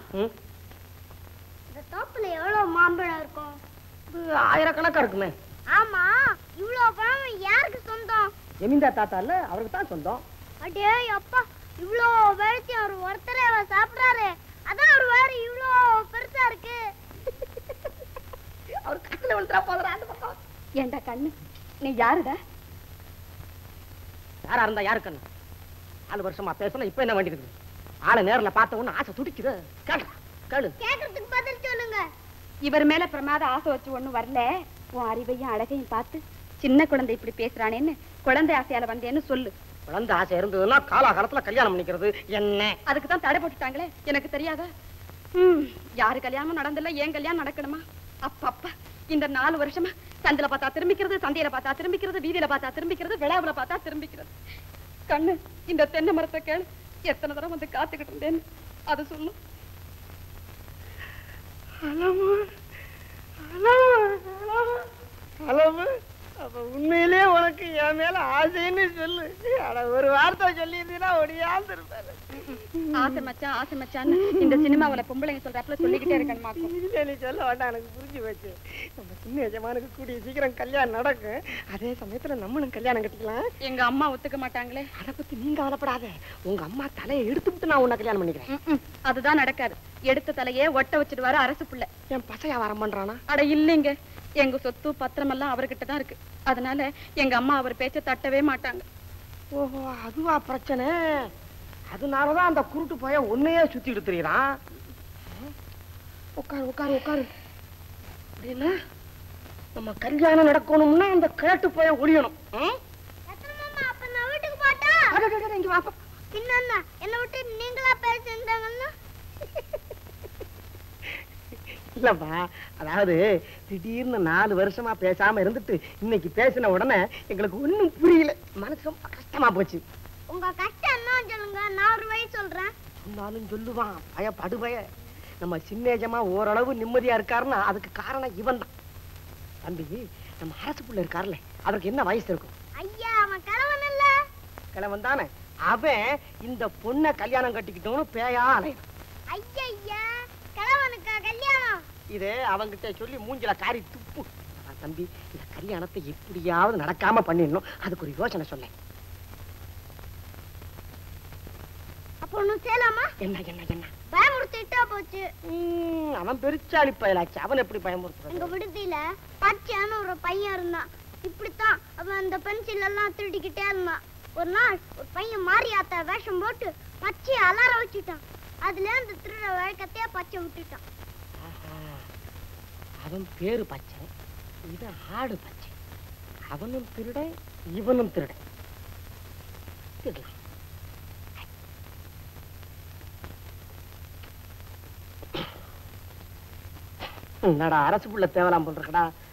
ம், இந்த தோப்புல எவ்வளவு மாம்பழம் இருக்கும் இது ஆயிரக்கணக்கா இருக்குமே ஆமா இவ்வளவு பழம் யாருக்கு சொந்தம் ஜமீன்தார் தாத்தா இல்ல அவருக்கு தான் சொந்தம் அடே அப்பா இவ்வளோ வெளுத்தி அவர் ஒருத்தரே அவர் சாப்பிடுறாரு அதான் அவர் வேற இவ்வளோ பெருசா இருக்கு அவர் கட்டில விழுந்துறா போதுறா அந்த பக்கம் ஏண்டா கண்ணு நீ யாருடா யாரா இருந்தா யாரு கண்ணு நாலு வருஷமா பேசணும் இப்ப என்ன வேண்டியது ஆளை நேர்ல பார்த்த உடனே ஆசை துடிக்குது கேளு கேளு கேக்குறதுக்கு பதில் சொல்லுங்க இவர் மேல பிரமாத ஆசை வச்சு ஒண்ணும் வரல உன் அறிவையும் அழகையும் பார்த்து சின்ன குழந்தை இப்படி பேசுறானேன்னு குழந்தை ஆசையால வந்தேன்னு சொல்லு குழந்தை ஆசை இருந்ததுன்னா காலாகாலத்துல கல்யாணம் பண்ணிக்கிறது என்ன அதுக்கு தான் தடை போட்டுட்டாங்களே எனக்கு தெரியாதா ம் யாரு கல்யாணமும் நடந்தில்ல ஏன் கல்யாணம் நடக்கணுமா அப்பப்பா இந்த நாலு வருஷமா சந்தில பார்த்தா திரும்பிக்கிறது சந்தையில பார்த்தா திரும்பிக்கிறது வீதியில பார்த்தா திரும்பிக்கிறது விழாவுல பார்த்தா திரும்பிக்கிறது கண்ணு இந்த தென்னை மரத்தை கேளு எத்தனை தடவை வந்து காத்துக்கிட்டு இருந்தேன்னு அது சொல்லு அளவு அப்ப உண்மையிலே உனக்கு என் மேல ஆசைன்னு சொல்லு அட ஒரு வார்த்தை சொல்லியிருந்தீங்கன்னா ஒடியாந்து இருப்பாரு ஆசை மச்சான் ஆசை மச்சான்னு இந்த சினிமாவுல பொம்பளைங்க சொல்றாப்புல சொல்லிக்கிட்டே இருக்கணுமாக்கும் இல்ல நீ சொல்ல வேண்டாம் எனக்கு புரிஞ்சு போச்சு நம்ம சின்ன எஜமானுக்கு கூடிய சீக்கிரம் கல்யாணம் நடக்கும் அதே சமயத்துல நம்மளும் கல்யாணம் கட்டிக்கலாம் எங்க அம்மா ஒத்துக்க மாட்டாங்களே அதை பத்தி நீங்க கவலைப்படாத உங்க அம்மா தலையை எடுத்து விட்டு நான் உன்னை கல்யாணம் பண்ணிக்கிறேன் ம்ம். அதுதான் நடக்காது எடுத்த தலையே ஒட்ட வச்சிடுவாரு அரசு புள்ள என் பசையா வரம் பண்றானா அட இல்லைங்க எங்க சொத்து பத்திரம் எல்லாம் அவர்கிட்ட தான் இருக்கு அதனால எங்க அம்மா அவர் பேச்ச தட்டவே மாட்டாங்க ஓஹோ அதுவா பிரச்சனை அதனாலதான் அந்த குருட்டு போய உன்னையே சுத்தி எடுத்துறான் உட்காரு உட்காரு உட்காரு அப்படின்னா நம்ம கல்யாணம் நடக்கணும்னா அந்த கிழட்டு போய ஒழியணும் ம்? மாமா அப்ப நான் வீட்டுக்கு போட்டா அட, அட, அட, இங்க வாப்பா பின்ன என்ன விட்டு நீங்களா பேசிருந்தாங்கன்னா இல்லப்பா அதாவது திடீர்னு நாலு வருஷமா பேசாம இருந்துட்டு இன்னைக்கு பேசின உடனே எங்களுக்கு ஒண்ணும் புரியல மனசு ரொம்ப கஷ்டமா போச்சு உங்க கஷ்டம் என்னன்னு சொல்லுங்க நான் ஒரு வழி சொல்றேன் சொன்னாலும் சொல்லுவான் பய படுபய நம்ம சின்னேஜமா ஓரளவு நிம்மதியா இருக்காருன்னா அதுக்கு காரணம் இவன் தான் தம்பி நம்ம அரசு புள்ள இருக்காருல்ல அவருக்கு என்ன வயசு இருக்கும் ஐயா அவன் கணவன் இல்ல கிழவன் தானே அவன் இந்த பொண்ணை கல்யாணம் கட்டிக்கிட்டோன்னு பேயா அலையும் ஐயா கணவனுக்கா கல்யாணம் இது அவங்கிட்ட சொல்லி மூஞ்சில காரி துப்பு அதான் தம்பி இந்த கல்யாணத்தை எப்படியாவது நடக்காம பண்ணிடணும் அதுக்கு ஒரு யோசனை சொல்லேன் அப்போ ஒண்ணு செய்யலாமா என்ன என்ன என்ன பயமுறுத்திட்டா போச்சு ம், அவன் பெருச்சாளி பயலாச்சு அவன் எப்படி பயமுறுத்துறது எங்க விடுதியில பச்சையான ஒரு பையன் இருந்தான் இப்படித்தான் அவன் அந்த பென்சில் எல்லாம் திருடிக்கிட்டே இருந்தான் ஒரு நாள் ஒரு பையன் மாரியாத்த வேஷம் போட்டு பச்சையை அலார வச்சுட்டான் அதுல அந்த திருட வழக்கத்தையே பச்சை விட்டுட்டான் ஆஹா. அவன் பேரு பச்சை இது ஆடு பச்சை அவனும் திருட இவனும் திருட திருடலாம் என்னடா அரசு புள்ள தேவலாம் போல் இருக்கடா